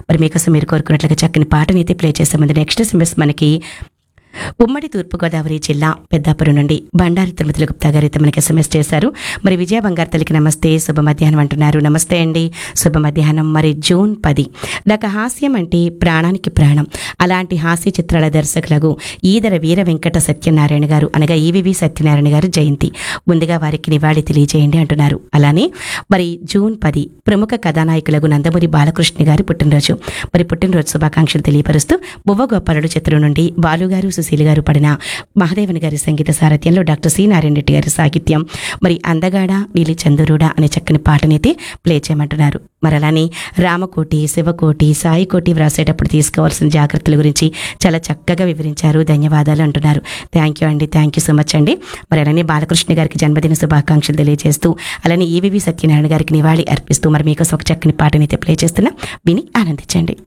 మరి మీకోసం మీరు కోరుకున్నట్లుగా చక్కని పాటనైతే ప్లే చేసే ముందు నెక్స్ట్ ఎస్ఎంఎస్ మనకి ఉమ్మడి తూర్పుగోదావరి జిల్లా పెద్దాపురం నుండి బండారి తిరుమతుల గుప్తా గారు అయితే మనకి ఎస్ఎంఎస్ చేశారు మరి విజయ బంగారు తల్లికి నమస్తే శుభ మధ్యాహ్నం అంటున్నారు నమస్తే అండి శుభ మధ్యాహ్నం మరి జూన్ పది నాకు హాస్యం అంటే ప్రాణానికి ప్రాణం అలాంటి హాస్య చిత్రాల దర్శకులకు ఈదర వీర వెంకట సత్యనారాయణ గారు అనగా ఈవివి సత్యనారాయణ గారు జయంతి ముందుగా వారికి నివాళి తెలియజేయండి అంటున్నారు అలానే మరి జూన్ పది ప్రముఖ కథానాయకులకు నందమూరి బాలకృష్ణ గారి పుట్టినరోజు మరి పుట్టినరోజు శుభాకాంక్షలు తెలియపరుస్తూ బువ్వ గోపాలుడు చిత్రం నుండి బాలుగారు సుశీల్ గారు పడిన మహాదేవన్ గారి సంగీత సారథ్యంలో డాక్టర్ సి నారాయణ రెడ్డి గారి సాహిత్యం మరి అందగాడ నీలి చంద్రుడా అనే చక్కని పాటనైతే ప్లే చేయమంటున్నారు మరి అలానే రామకోటి శివకోటి సాయికోటి వ్రాసేటప్పుడు తీసుకోవాల్సిన జాగ్రత్తల గురించి చాలా చక్కగా వివరించారు ధన్యవాదాలు అంటున్నారు థ్యాంక్ యూ అండి థ్యాంక్ యూ సో మచ్ అండి మరి అలానే బాలకృష్ణ గారికి జన్మదిన శుభాకాంక్షలు తెలియజేస్తూ అలానే ఈవివి సత్యనారాయణ గారికి నివాళి అర్పిస్తూ మరి మీకోసం ఒక చక్కని పాటనైతే ప్లే చేస్తున్నా విని ఆనందించండి